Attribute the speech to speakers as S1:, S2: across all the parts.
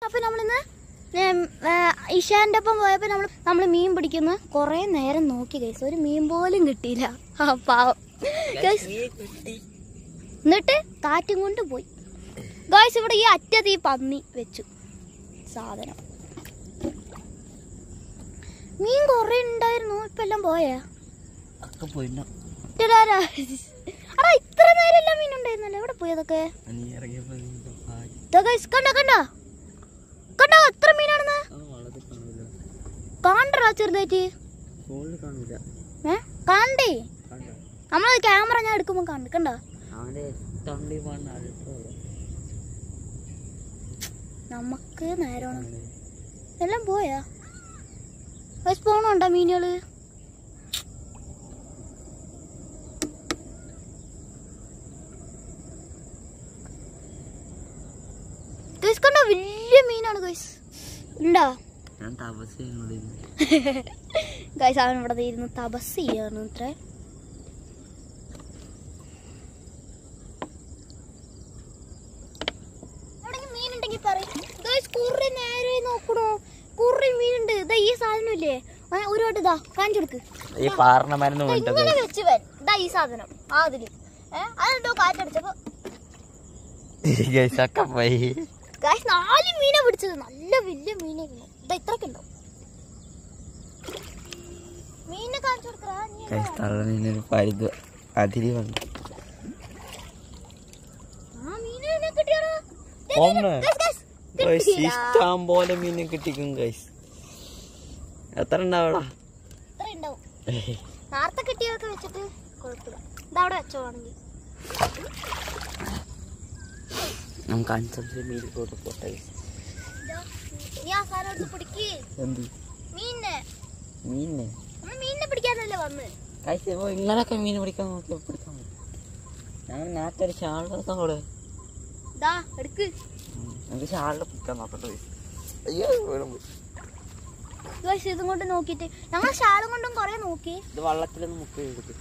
S1: അപ്പൊ നമ്മളിന്ന് ഉം, ആ, ഇഷാന്റെ ഒപ്പം പോയപ്പോ നമ്മൾ നമ്മൾ മീൻ പിടിക്കുന്ന കൊറേ നേരം നോക്കി ഗൈസ് ഒരു മീൻ പോലും കിട്ടിയില്ല ആ പാവം ഗൈസ് എന്നിട്ട് കാറ്റും കൊണ്ട് പോയി ഗൈസ് ഇവിടെ ഈ അറ്റത്ത് ഈ പന്നി വെച്ചു സാധനം മീൻ കൊറേ ഉണ്ടായിരുന്നു ഇപ്പൊ എല്ലാം പോയാ
S2: ഒക്കെ പോയിട്ടോ
S1: ഇടാരാ. അടാ ഇത്ര നേരം എല്ലാം മീൻ ഉണ്ടായിരുന്നല്ലോ എവിടെ പോയി അതൊക്കെ
S2: നീ ഇറങ്ങിയപ്പോ നീ ഹായ്.
S1: ദാ guys, കണ്ടോ കണ്ടോ കണ്ടോ എത്ര മീനാണെന്ന്
S2: ആ വള്ളത്തിൽ കാണൂല
S1: കാണണ്ടാ ചെറുതായിട്ട്
S2: ഫോണിൽ കാണൂല
S1: ഏ കണ്ടേ
S2: കണ്ടോ
S1: നമ്മള് ക്യാമറ ഞാൻ എടുക്കുമ്പോ കണ്ടു കണ്ടോ
S2: അവന്റെ തണ്ടി പണ്ട് അടുത്തോ
S1: നമുക്ക് നേരമാണ് എല്ലാം പോയാ ഗൈസ് പോണുണ്ടോ മീനുകള് ഗൈസ് കണ്ടോ വലിയ മീനാണ് ഗൈസ് ഉണ്ടോ
S2: ഞാൻ തപസ് ചെയ്യുന്നുണ്ട്
S1: ഗൈസ് അവൻ ഇവിടെ ദേ ഇരുന്ന് തപസ് ചെയ്യാണ് ഇത്ര മീനുണ്ടെങ്കിൽ പറയും ഗൈസ് കുറെ നേരെ നോക്കണോ കുറെ മീനുണ്ട് ഇതാ ഈ സാധനം ഇല്ലേ ആ, ഒരു വട്ടം ഇതാ കാണിച്ചു കൊടുക്ക്
S2: ഈ പാറണ മരുന്ന്
S1: ദാ ഇങ്ങനെ വെച്ച് വൻ ഇതാ ഈ സാധനം ആ അതില് ഏഹ് അതെന്തോ കാറ്റടിച്ചപ്പോ
S2: ഒക്കെ പോയി
S1: ഗൈസ് നാല് മീനെ പിടിച്ചത് നല്ല വലിയ മീനായിരുന്നു ഇതാ ഇത്രയൊക്കെ ഉണ്ടോ മീനെ കാണിച്ചു കൊടുക്കറാ നീ എന്താ
S2: കൈ തള്ളനൊരു പരിധി അതിരി വന്നു
S1: ആ മീനിനെ കിട്ടിയാലോ? ദേ, ദേ,
S2: ഒന്ന്.
S1: ദേ, guys, guys,
S2: ഗൈസ്
S1: കിട്ടിയില്ല.
S2: ഇഷ്ടം പോലെ മീനെ കിട്ടിക്കും ഗൈസ് എത്ര ഉണ്ടാവടാ
S1: ഇത്ര ഉണ്ടാവും. നേരത്തെ കിട്ടിയതൊക്കെ വെച്ചിട്ട് കുഴപ്പമില്ല ഇതവിടെ വെച്ചോണെങ്കിൽ
S2: നമുക്ക് അഞ്ചഞ്ച് മീൻ കൂടെ പോട്ടെ
S1: നീ ആ സാധനം എടുത്ത് പിടിക്ക്
S2: എന്ത്
S1: മീനിനെ
S2: മീനെ
S1: നമ്മൾ മീനിനെ പിടിക്കാനല്ലേ വന്ന്
S2: കഴിച്ച് പോ ഇങ്ങളൊക്കെ മീൻ പിടിക്കാൻ നോക്കി പിടിക്കാൻ പറ്റും ഞാൻ നേരത്തെ ഒരു ഷാളിലൊക്കെ അവിടെ
S1: ഇതാ എടുക്ക്
S2: നമുക്ക് ഷാളിൽ പിടിക്കാൻ നോക്കട്ടെ അയ്യോ വീഴും പോയി.
S1: ഗൈസ് ഇതും കൊണ്ട് നോക്കിയിട്ട് ഞങ്ങൾ ശാലം കൊണ്ടും കുറെ നോക്കി
S2: ഇത് വള്ളത്തിലൊന്ന് മുക്കി എടുക്കും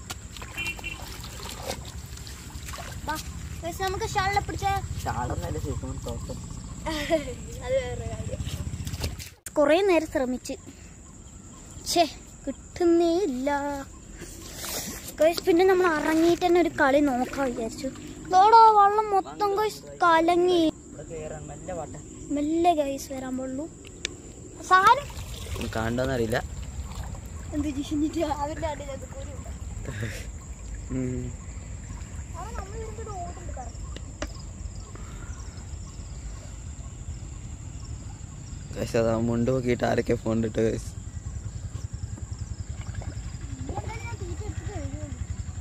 S1: വാ ഗൈസ് നമുക്ക് ഷാളിനെ പിടിച്ചാ
S2: ഷാളൊന്നല്ല ശരിക്കും തോക്കം
S1: അത് വേറെ കാര്യം കുറേ നേരം ശ്രമിച്ച് ഛേ കിട്ടുന്നേ ഇല്ല ഗൈസ് പിന്നെ നമ്മൾ ഇറങ്ങിയിട്ട് തന്നെ ഒരു കളി നോക്കാൻ വിചാരിച്ചു ഇതോടാ വള്ളം മൊത്തം ഗൈസ് കലങ്ങി
S2: ഇവിടെ കയറാൻ നല്ല പാട്ട
S1: മെല്ലെ ഗൈസ് വരാൻ പാടുള്ളൂ സാധനം
S2: കണ്ടോന്നറിയില്ല
S1: എന്ത് ചിന്തിട്ട് അവരുടെ അടിയിലത് കൂടി ഉണ്ട് അവൻ നമ്മൾ വരുമ്പോൾ ഓടുണ്ട് കറ
S2: കൈസ് അതാ മുണ്ട് നോക്കിയിട്ട് ആരൊക്കെ ഫോൺ ഇട്ട് കൈസ്
S1: എന്തായാലും ഞാൻ തീറ്റ എടുത്തിട്ട് വരുള്ളൂ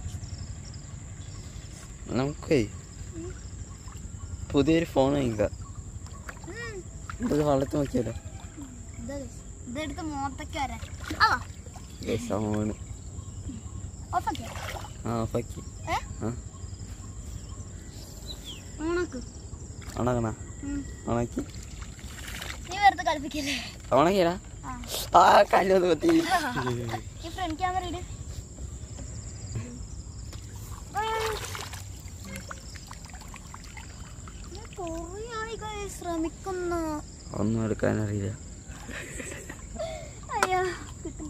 S2: നമുക്കേ പുതിയൊരു ഫോൺ വാങ്ങിക്കാം ഇത് വള്ളത്തിൽ നോക്കിയാലോ
S1: ഇതെടുത്ത് മുഖത്തൊക്കെ വരാൻ ആ
S2: കൈസ് ആ ഫോണ്
S1: ഓഫാക്കി
S2: ആ ഓഫാക്കി
S1: ഏ
S2: ആ
S1: ഓണക്ക്
S2: ഉണക്കണ
S1: ഉം.
S2: ഉണക്കി
S1: നീ വെറുതെ കളിപ്പിക്കല്ലേ
S2: ഉണക്കിയടാ
S1: ആ
S2: ആ കല്ലൊന്ന് കൊത്തി
S1: ഈ ഫ്രണ്ട് ക്യാമറ ഇട് ഞാൻ കുറേയായി guys ശ്രമിക്കുന്നു
S2: ഒന്നും എടുക്കാനറിയില്ല
S1: അയ്യോ കിട്ടില്ല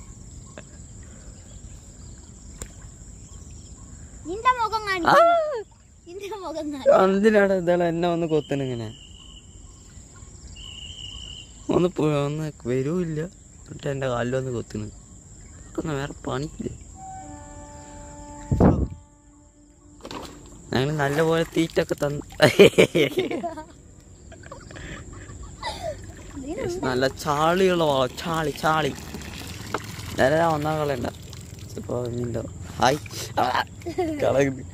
S1: നിന്റെ മുഖം കാണിച്ചു നിന്റെ മുഖം കാണിച്ചു
S2: എന്തിനാടാ ഇതാളെ എന്നെ ഒന്ന് കൊത്തണിങ്ങനെ ഒന്ന് പോ- ഒന്ന് വരൂല്ല എന്നിട്ട് എൻ്റെ കാലിലൊന്ന് കൊത്തണ് ഒന്ന് വേറെ പണിയില്ലേ ഞങ്ങൾ നല്ലപോലെ തീറ്റൊക്കെ തന്ന് നല്ല ചാളിയുള്ള വളം ചാളി ചാളി നേരെ ഒന്നാം കളയണ്ട ഇപ്പൊ നിന്റെ ഹായ് ആ, കളയുന്നു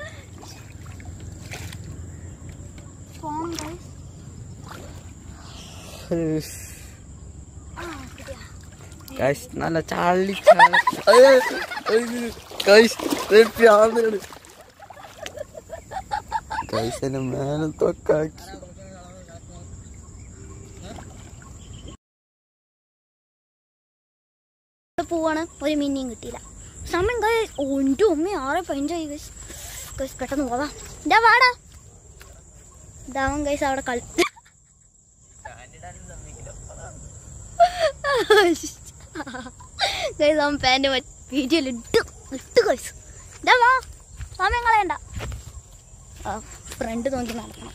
S1: ഫോൺ guys ആ കിട്ടിയാ
S2: ഗൈസ് നല്ല ചാളി ചാളി അയ്യോ, അയ്യോ, ഗൈസ് ദേ ഭ്രാന്താണ്. ഗൈസ് എന്നെ മേലത്തൊക്കെ ആക്കി
S1: ഇവിടെ പോവാണ് ഒരു മിന്നിയും കിട്ടിയില്ല സമയം ഗൈസ് ഒൻ്റെ ഉമ്മ ആരെ പതിനഞ്ചായി ഗൈസ് ഗൈസ് പെട്ടെന്ന് പോവാം ഇതാ വാടാ ഇതാവൻ ഗൈസ് അവിടെ കളി ഗൈസ് അവൻ പാൻറ് വീഡിയോയിൽ ഇട്ട് ഇട്ട് കഴിച്ചു ഇതാ വാ സമയം കളയണ്ട ആ ഫ്രണ്ട് നോക്കി നടക്കണം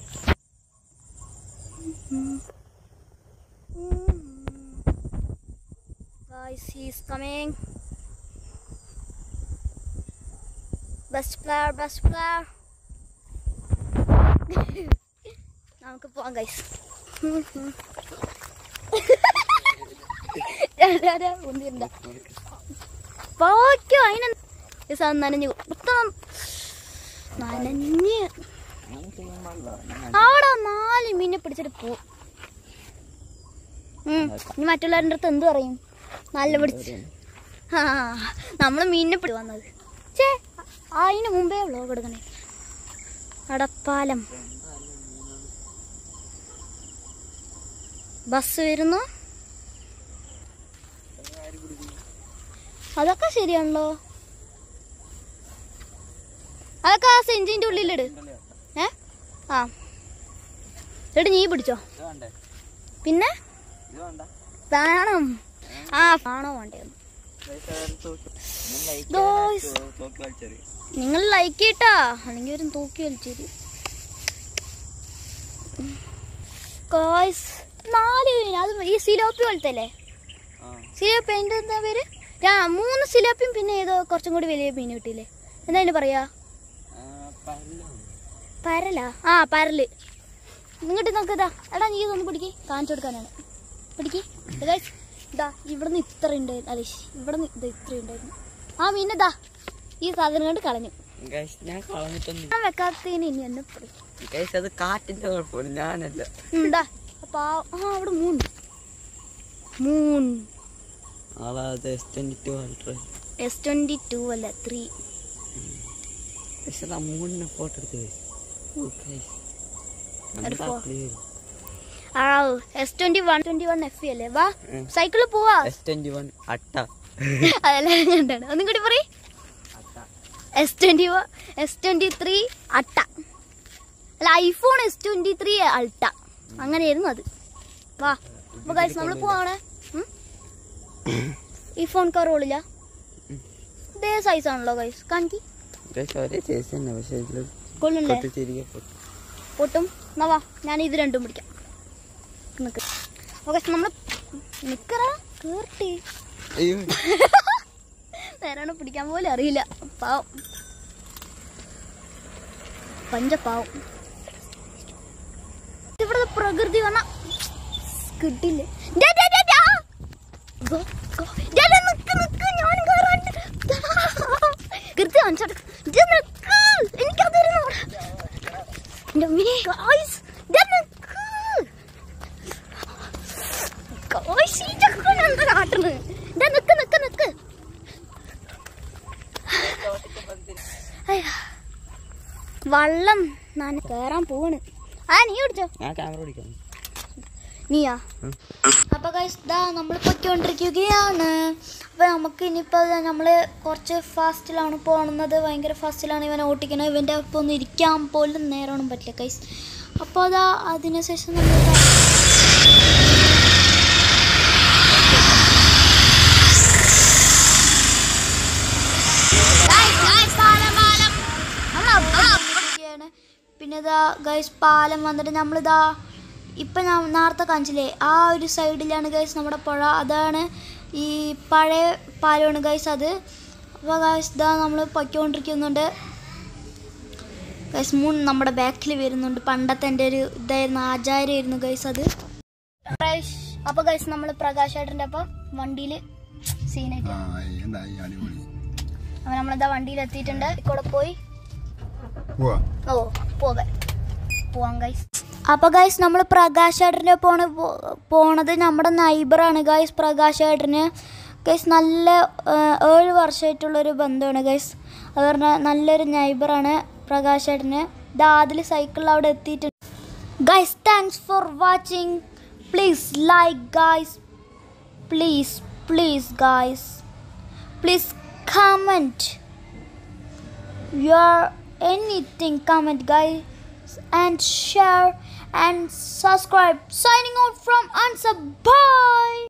S1: Guys, he's coming. Best player, best player. നമുക്ക് പോവാം ഗൈസ് ഒന്നിരുണ്ട പോക്കോ അതിനെ ഗൈസ് അത് നനഞ്ഞു മൊത്തം നനഞ്ഞ് അവിടെ നാല് മീനെ പിടിച്ചിട്ട് പോവും ഉം. ഇനി മറ്റുള്ളവരുടെ അടുത്ത് എന്ത് പറയും നല്ല പിടിച്ച് ആ നമ്മൾ മീനിനെ പിടി വന്നത് ചേ അതിന് മുമ്പേ വ്ളോഗ് എടുക്കണേ അടപ്പാലം ബസ് വരുന്നു അതൊക്കെ ശരിയാണല്ലോ അതൊക്കെ ആ സെഞ്ചിന്റെ ഉള്ളിലിട് ഏ ആ എടി നീ പിടിച്ചോ പിന്നെ വേണം ആ ആണോ വേണ്ടേ Guys. നിങ്ങൾ ലൈക്ക് ചെയ്യട്ടാ അല്ലെങ്കിൽ ഒരു തൂക്കി വലിച്ചേരി ഗോയ്സ് നാല് മീൻ അത് ഈ സിലോപ്പി പോലത്തെ അല്ലേ സിലോപ്പി അതിൻ്റെ എന്താ പേര് രാ മൂന്ന് സിലോപ്പിയും പിന്നെ ഏതോ കുറച്ചും കൂടി വലിയ മീൻ കിട്ടിയില്ലേ എന്താ അതിന് പറയാ പരലാ ആ പരല് ഇങ്ങോട്ട് നോക്കതാ എടാ നീ ഇതൊന്ന് പിടിക്ക് കാണിച്ചു കൊടുക്കാനാണ് പിടിക്ക് ഗൈസ് ഇതാ ഇവിടുന്ന് ഇത്ര ഉണ്ടായിരുന്നു അതെ ഇവിടുന്ന് ഇത് ഇത്ര ഉണ്ടായിരുന്നു ആ മീനതാ ഈ സാധനം കൊണ്ട് കളഞ്ഞു
S2: ഞാൻ കളഞ്ഞിട്ടൊന്നും
S1: ഞാൻ വെക്കാത്തതിന് ഇനി എന്നെ പിടി
S2: ഗൈസ് അത് കാറ്റിന്റെ കുഴപ്പമില്ല ഞാനല്ല
S1: ഉണ്ടാ അപ്പൊ ആ ആ, അവിടെ മൂൺ മൂൺ
S2: ആളത് S twenty two ultra
S1: S twenty two അല്ല ത്രീ
S2: പക്ഷെ ആ മൂന്നിനെ ഫോട്ടോ എടുത്ത്
S1: ഒരു ഫോ- ആ S twenty one twenty one F അല്ലേ വാ
S2: ഉം.
S1: സൈക്കിളിൽ പോവാ
S2: എസ് ട്വന്റി വൺ അട്ട
S1: അതല്ല കണ്ടാണ് ഒന്നും കൂടി പറ S twenty S twenty three അട്ട അല്ല iPhone S twenty three ultra അങ്ങനെയായിരുന്നു അത് വാ അപ്പൊ ഗൈസ് നമ്മൾ പോവാണ് ഉം? ഈ ഫോൺ കവറോളില്ല ഇതേ സൈസ് ആണല്ലോ ഗൈസ് കാണിക്ക്
S2: ഗൈസ് ഒരേ ചേച്ചി തന്നെ പക്ഷെ ഇതില്
S1: കൊള്ളില്ലേ
S2: പൊട്ടിച്ചിരിക്കെ പൊട്ടി
S1: പൊട്ടും എന്നാ വാ ഞാൻ ഇത് രണ്ടും പിടിക്കാം നിക്ക് ഓക്കെ നമ്മൾ നിക്കറ കേർട്ടി
S2: അയ്യോ
S1: നേരാണ് പിടിക്കാൻ പോലും അറിയില്ല പാവം പഞ്ചപാവം ഇവിടെ പ്രകൃതി വന്ന കിട്ടില്ലേ ഡാ, ഡാ, ഡാ, ഡാ. Go, go. ഡാ, ഡാ, നിക്ക്, നിക്ക്, ഞാൻ കേറാണ്ട്. ഡാ. കൃത്യ കാണിച്ചോട്ടെ. ഡാ, നിക്ക്. എനിക്കതൊരു എന്റെ അമ്മേ, guys. ഡാ, നിക്ക്. Guys, ഈ ചക്കൻ എന്താ കാട്ടുന്നത്? ഡാ, നിക്ക്, നിക്ക്, നിക്ക്. അയ്യ. വള്ളം ഞാൻ കേറാൻ പോവാണ് ആ നീ പിടിച്ചോ
S2: ഞാൻ ക്യാമറ പിടിക്കാം
S1: നീയാ
S2: ഉം.
S1: അപ്പൊ ഗൈസ് ദാ നമ്മൾ പൊയ്ക്കൊണ്ടിരിക്കുകയാണ് അപ്പൊ നമുക്ക് ഇനിയിപ്പോൾ നമ്മൾ കുറച്ച് ഫാസ്റ്റിലാണ് പോകുന്നത് ഭയങ്കര ഫാസ്റ്റിലാണ് ഇവനെ ഓട്ടിക്കുന്നത് ഇവൻ്റെ ഒപ്പം ഒന്ന് ഇരിക്കാൻ പോലും നേരമൊന്നും പറ്റില്ല ഗൈസ് അപ്പോൾ അതാ അതിനുശേഷം നമ്മൾ ഇരിക്കുകയാണ്. പിന്നെ ഇതാ ഗൈസ് പാലം വന്നിട്ട് നമ്മളിതാ ഇപ്പം ഞാൻ നേരത്തെ കാണിച്ചില്ലേ ആ ഒരു സൈഡിലാണ് ഗൈസ് നമ്മുടെ പുഴ അതാണ് ഈ പഴയ പാലമാണ് ഗൈസ് അത് അപ്പോൾ ഗൈസ് ഇതാ നമ്മൾ പൊയ്ക്കൊണ്ടിരിക്കുന്നുണ്ട് ഗൈസ് മൂന്ന് നമ്മുടെ ബാക്കിൽ വരുന്നുണ്ട് പണ്ടത്തെ എൻ്റെ ഒരു ഇതായിരുന്നു ആചാരമായിരുന്നു ഗൈസ് അത് ഗൈസ് അപ്പോൾ ഗൈസ് നമ്മൾ പ്രകാശ് ഏട്ടൻ്റെ അപ്പം വണ്ടിയിൽ സീനായിട്ട്
S3: എന്തായി അടിപൊളി
S1: അപ്പോൾ നമ്മളിതാ വണ്ടിയിൽ എത്തിയിട്ടുണ്ട് കൂടെ പോയി
S3: പോവാ
S1: ഓ പോകാൻ പോവാം ഗൈസ് അപ്പൊ ഗൈസ് നമ്മൾ പ്രകാശ് ഏട്ടൻ്റെ പോണ പോണത് നമ്മുടെ നൈബറാണ് ഗൈസ് പ്രകാശ് ഏട്ടന് ഗൈസ് നല്ല ആ, ഏഴ് വർഷമായിട്ടുള്ളൊരു ബന്ധമാണ് ഗൈസ് അത് പറഞ്ഞാൽ നല്ലൊരു നൈബറാണ് പ്രകാശ് ഏട്ടന് ദാ അതിൽ സൈക്കിളിൽ അവിടെ എത്തിയിട്ടുണ്ട് guys thanks for watching please like guys please please guys please comment your anything comment guys and share and subscribe. Signing out from Answer. Bye.